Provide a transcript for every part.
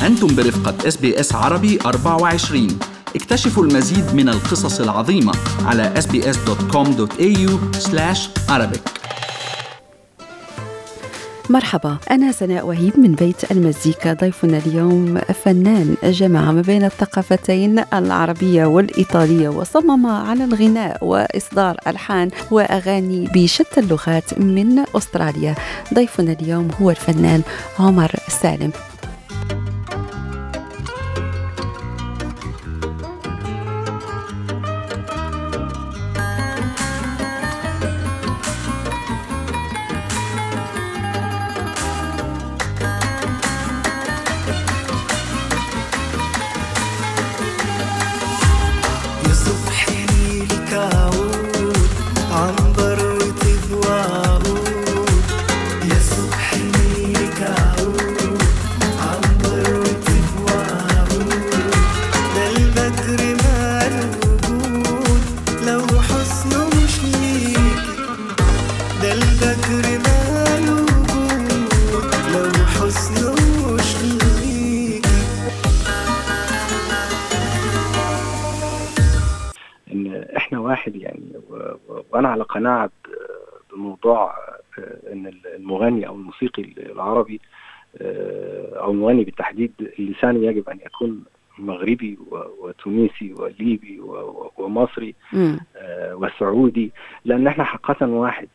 أنتم برفقة اس بي اس عربي 24 اكتشفوا المزيد من القصص العظيمة على sbs.com.au arabic مرحبا أنا سناء وهيب من بيت المزيكا ضيفنا اليوم فنان جمع ما بين الثقافتين العربية والإيطالية وصمم على الغناء وإصدار ألحان وأغاني بشتى اللغات من أستراليا ضيفنا اليوم هو الفنان عمر سالم قناعه بموضوع ان المغني او الموسيقي العربي او المغني بالتحديد لسانه يجب ان يكون مغربي وتونسي وليبي ومصري وسعودي لان احنا حقيقه واحد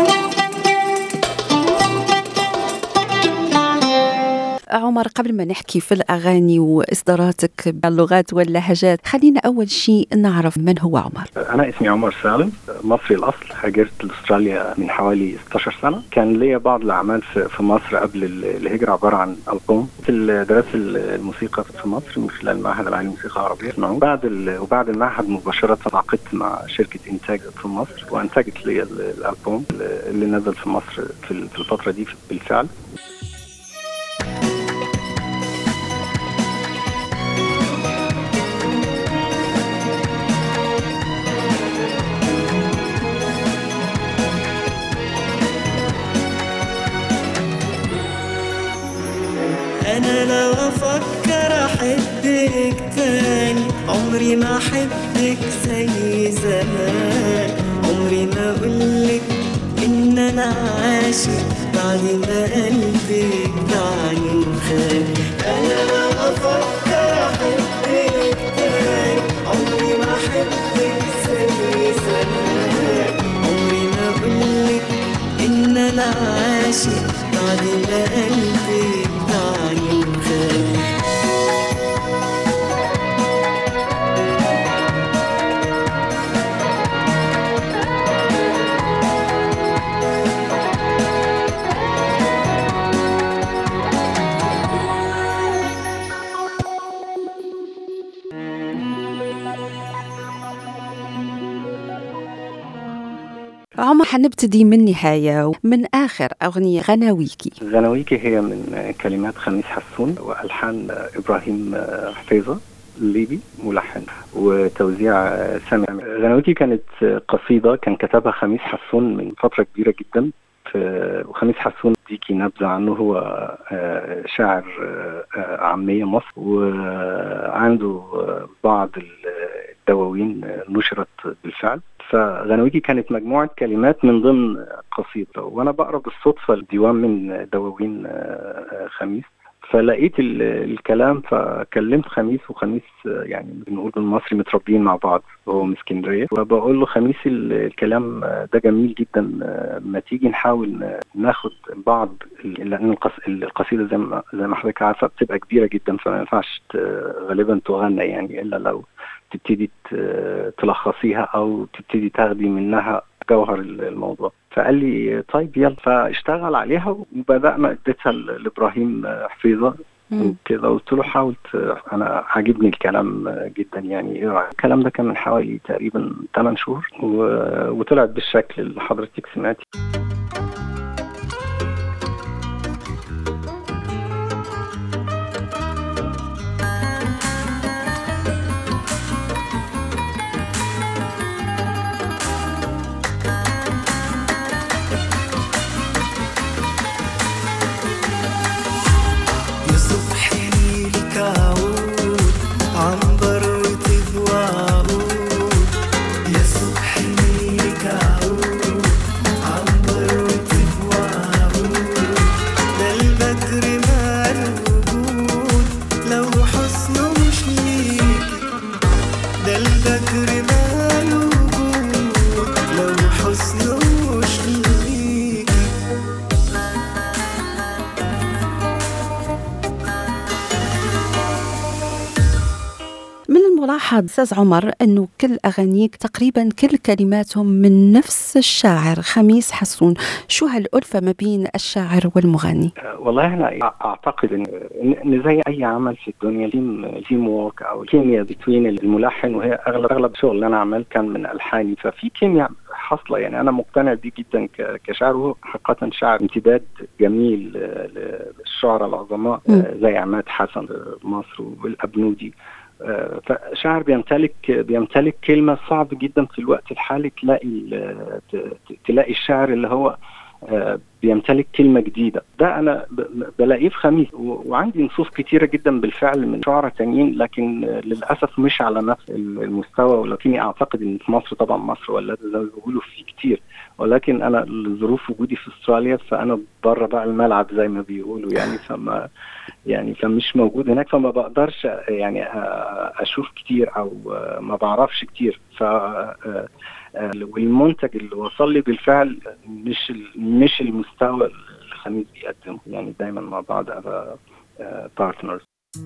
عمر قبل ما نحكي في الأغاني وإصداراتك باللغات واللهجات خلينا أول شيء نعرف من هو عمر أنا اسمي عمر سالم مصري الأصل هاجرت لأستراليا من حوالي 16 سنة كان ليا بعض الأعمال في مصر قبل الهجرة عبارة عن ألبوم درست الموسيقى في مصر من خلال المعهد العالي للموسيقى العربية بعد وبعد المعهد مباشرة تعاقدت مع شركة إنتاج في مصر وأنتجت لي الألبوم اللي نزل في مصر في الفترة دي بالفعل انا لو افكر احبك تاني عمري ما احبك زي زمان عمري ما اقولك ان انا عاشق بعد ما قلبك دعني وخان انا لو افكر احبك تاني عمري ما احبك زي زمان عمري ما اقولك ان انا عاشق بعد ما قلبك دعني وخان عمر حنبتدي من النهاية من آخر أغنية غناويكي غناويكي هي من كلمات خميس حسون وألحان إبراهيم حفيظة الليبي ملحن وتوزيع سامي غناويكي كانت قصيدة كان كتبها خميس حسون من فترة كبيرة جدا وخميس حسون ديكي نبذة عنه هو شاعر عامية مصر وعنده بعض الدواوين نشرت بالفعل فغنويكي كانت مجموعة كلمات من ضمن قصيدة وأنا بقرا بالصدفة الديوان من دواوين خميس فلقيت الكلام فكلمت خميس وخميس يعني بنقول بالمصري متربيين مع بعض وهو من اسكندريه وبقول له خميس الكلام ده جميل جدا ما تيجي نحاول ناخد بعض لان القصيده زي ما زي ما حضرتك عارفه بتبقى كبيره جدا فما ينفعش غالبا تغنى يعني الا لو تبتدي تلخصيها او تبتدي تاخدي منها جوهر الموضوع فقال لي طيب يلا فاشتغل عليها وبدانا اديتها لابراهيم حفيظه وكده قلت له حاول انا عاجبني الكلام جدا يعني ايه رايك الكلام ده كان من حوالي تقريبا 8 شهور و... وطلعت بالشكل اللي حضرتك سمعتي ليك أعود عنبر وتبوى عود يا صبح ليك أعود عنبر وتبوى عود ده البدر ماله وجود لو حسنه مش ليكي ده البدر ماله وجود لو حسنه مش ليكي من الملاحظ استاذ عمر انه كل اغانيك تقريبا كل كلماتهم من نفس الشاعر خميس حسون شو هالالفه ما بين الشاعر والمغني والله انا اعتقد ان ان زي اي عمل في الدنيا تيم تيم وورك او الكيمياء بين الملحن وهي اغلب اغلب الشغل اللي انا عملت كان من الحاني ففي كيمياء حاصله يعني انا مقتنع بيه جدا ك- كشاعر وهو حقيقه شاعر امتداد جميل آه، للشعراء العظماء مم. آه، زي عماد حسن في مصر والابنودي آه، فشاعر بيمتلك بيمتلك كلمه صعب جدا في الوقت الحالي تلاقي ال- ت- ت- تلاقي الشاعر اللي هو آه، بيمتلك كلمه جديده ده انا ب- ب- بلاقيه في خميس و- وعندي نصوص كتيره جدا بالفعل من شعراء تانيين لكن آه، للاسف مش على نفس المستوى ولكني اعتقد ان في مصر طبعا مصر ولاد زي ما بيقولوا في كتير ولكن انا لظروف وجودي في استراليا فانا بره بقى الملعب زي ما بيقولوا يعني فما يعني فمش موجود هناك فما بقدرش يعني آه، اشوف كتير او آه، ما بعرفش كتير ف آه، آه، والمنتج اللي وصل لي بالفعل مش ال- مش المستوى اللي خميس بيقدمه يعني دايما مع بعض ابقى بارتنرز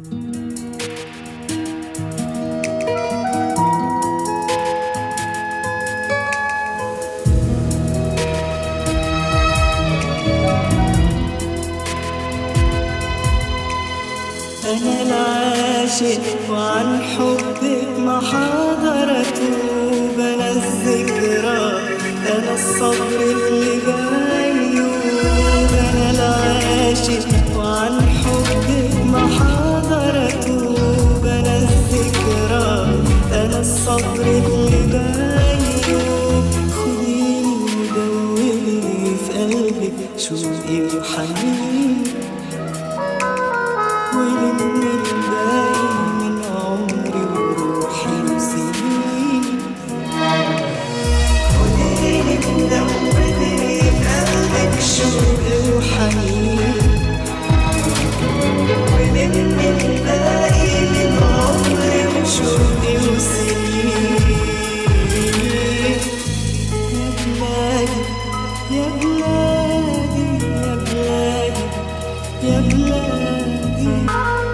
أنا العاشق وعن حبك ما حضرت أنا الذكرى أنا الصبر اللي بيوب أنا العاشق وعن حبك ما حضرت أنا الذكرى أنا الصبر اللي بيوب خديني ودوبي في قلبك شوقي وحنين ومن الباقي من عمري وروحي وسنين خديني مدوبني في قلبك شوق وحنين ومن الباقي من عمري وشوقي وسنين يا بلادي يا بلادي يا بلادي يا بلادي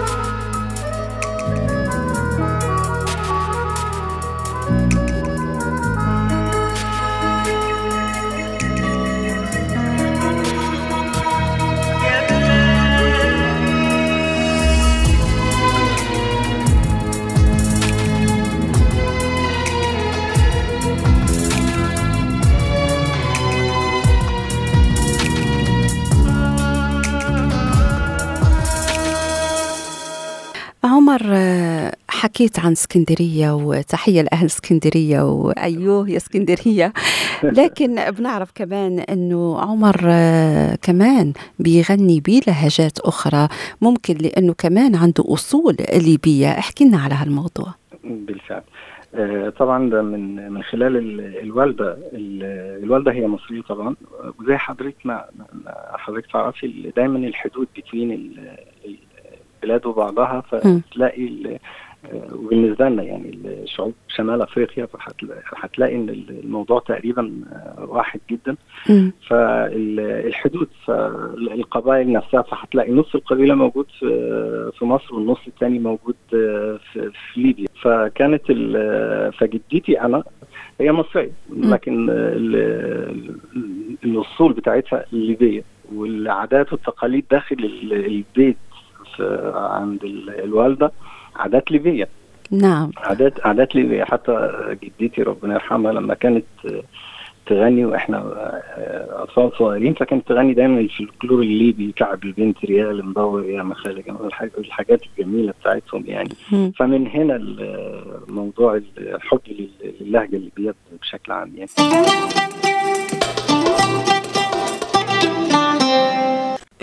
عمر آه، حكيت عن اسكندرية وتحية لأهل اسكندرية وأيوه يا اسكندرية لكن بنعرف كمان أنه عمر آه، كمان بيغني بلهجات أخرى ممكن لأنه كمان عنده أصول ليبية احكي لنا على هالموضوع بالفعل آه، طبعا ده من من خلال ال- الوالده ال- الوالده هي مصريه طبعا وزي حضرتك ما ما حضرتك تعرفي ال- دايما الحدود بين ال- البلاد وبعضها فتلاقي ال- آه، وبالنسبه لنا يعني الشعوب شمال افريقيا فهتلا- هتلاقي ان الموضوع تقريبا آه، واحد جدا مم. فالحدود فالقبائل نفسها فهتلاقي نص القبيله موجود في في مصر والنص الثاني موجود في, في ليبيا فكانت ال- فجدتي انا هي مصريه لكن ال- ال- الاصول بتاعتها ليبيه والعادات والتقاليد داخل ال- البيت في عند ال- الوالده عادات ليبيه نعم عادات عادات ليبية حتى جدتي ربنا يرحمها لما كانت تغني واحنا اطفال صغيرين فكانت تغني دايما الفلكلور الليبي كعب البنت ريال مدور يا مخالج الحاج- الحاجات الجميله بتاعتهم يعني مم. فمن هنا ال- موضوع الحب لل- للهجه الليبيه بشكل عام يعني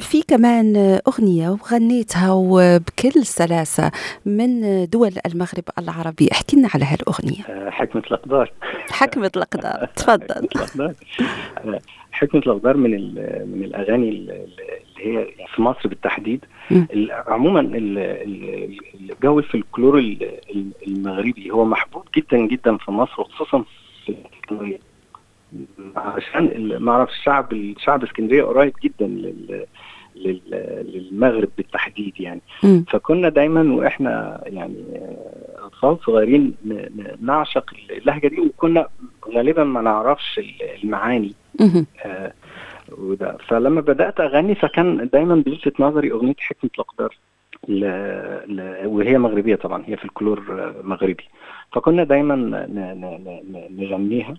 في كمان أغنية وغنيتها وبكل سلاسة من دول المغرب العربي احكي لنا على هالأغنية آه، حكمة الأقدار حكمة الأقدار تفضل حكمة الأقدار آه، حكمة الأقدار من ال- من الأغاني ال- اللي هي في مصر بالتحديد مم. ال- عموما ال- ال- الجو الفلكلور ال- ال- المغربي هو محبوب جدا جدا في مصر وخصوصا في التكنولوجيا عشان ال- ما اعرف الشعب الشعب اسكندريه قريب جدا لل لل- للمغرب بالتحديد يعني مم. فكنا دايما واحنا يعني آه، اطفال صغيرين ن- ن- نعشق اللهجه دي وكنا غالبا ما نعرفش ال- المعاني مهم. آه، وده فلما بدات اغني فكان دايما بيلفت نظري اغنيه حكمه الاقدار ل... ل... وهي مغربيه طبعا هي في الكلور آه، مغربي فكنا دايما ن... ن... ن... ن- نغنيها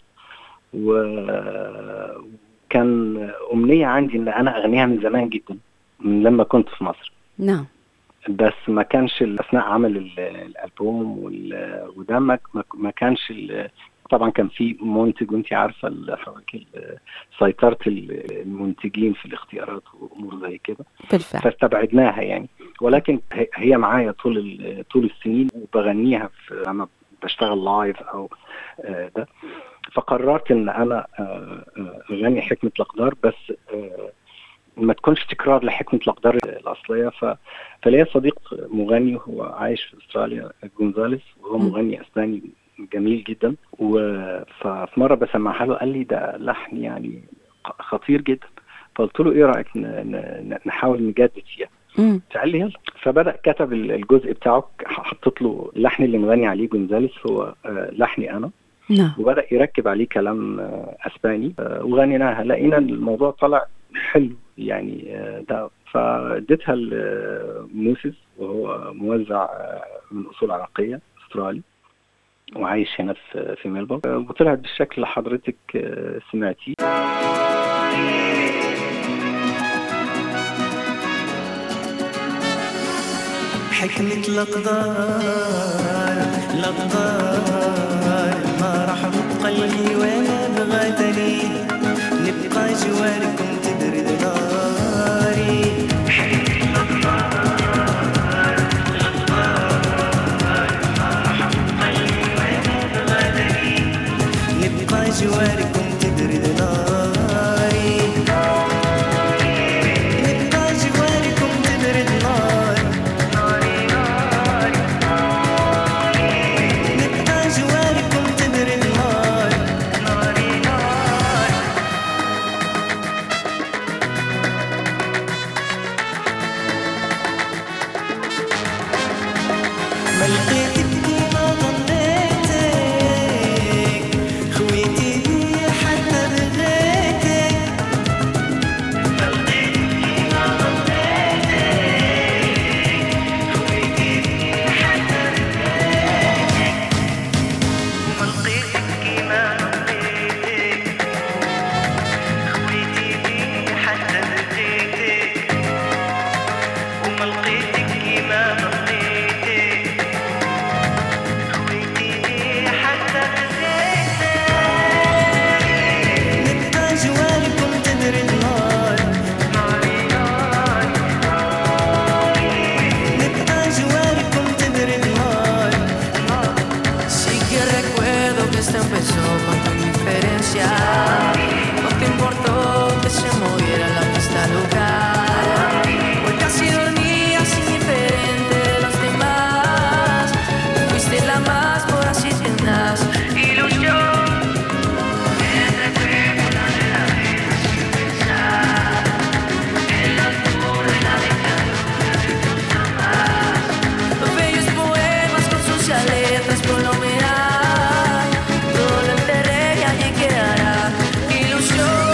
وكان امنيه عندي ان انا اغنيها من زمان جدا من لما كنت في مصر نعم بس ما كانش ال- اثناء عمل ال- الالبوم وال- وده ما ما- ما كانش ال- طبعا كان في منتج وانت عارفه ال- حضرتك ال- سيطره ال- المنتجين في الاختيارات وامور زي كده بالفعل فاستبعدناها يعني ولكن هي- هي معايا طول ال- طول السنين وبغنيها في لما بشتغل لايف او آه، ده فقررت ان انا آه، آه، اغني حكمه الاقدار بس آه، ما تكونش تكرار لحكمه الاقدار الاصليه ف... فليا صديق مغني هو عايش في استراليا جونزاليس وهو م. مغني اسباني جميل جدا و- ففي مره بسمعها له قال لي ده لحن يعني خطير جدا فقلت له ايه رايك ن- ن- نحاول نجدد فيها مم. فقال لي يلا فبدا كتب ال- الجزء بتاعه حطيت له اللحن اللي مغني عليه جونزاليس هو آه، لحني انا نعم وبدا يركب عليه كلام آه، اسباني آه، وغنيناها لقينا الموضوع طلع حلو يعني آه، ده فاديتها لموسيس وهو موزع آه، من اصول عراقيه استرالي وعايش هنا في في ملبورن آه، وطلعت بالشكل اللي حضرتك آه، سمعتيه حكمة الأقدار الأقدار ما راح بقلبي ولا بغتني نبقى جواركم تبرد ناري نبقى جواركم تبرد ناري نبقى جواركم تبرد ناري نبقى جواركم تبرد ناري ناري ناري ما لقيتك كيما ظنيتك خويتي بيا حتى بغيتك ما لقيتك كيما لقيتك خويتي بيا حتى بغيتك وما لقيتك كيما لقيتك خويتي بيا حتى بغيتك نبقى جواركم تبرد نار ناري ناري نبقى جواركم تبرد نار Sí que recuerdo que esto empezó con tu indiferencia. No te importó que se moviera la pista local. Porque así dormías indiferente de los demás. Fuiste la más por así tenaz. Ilusión. Bellos poemas con sus letras por la humedad. Todo lo enterré y allí quedará ilusión.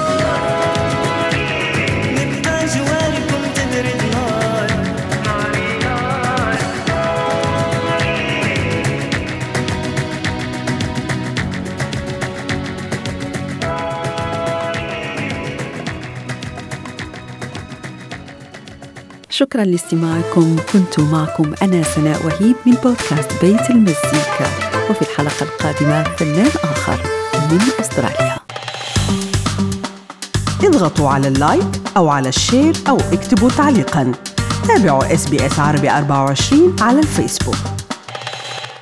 نبقى جواركم تبرد نار شكرا لاستماعكم كنت معكم أنا سناء وهيب من بودكاست بيت المزيكا وفي الحلقة القادمة فنان آخر من أستراليا اضغطوا على اللايك أو على الشير أو اكتبوا تعليقاً تابعوا اس بي اس عربي 24 على الفيسبوك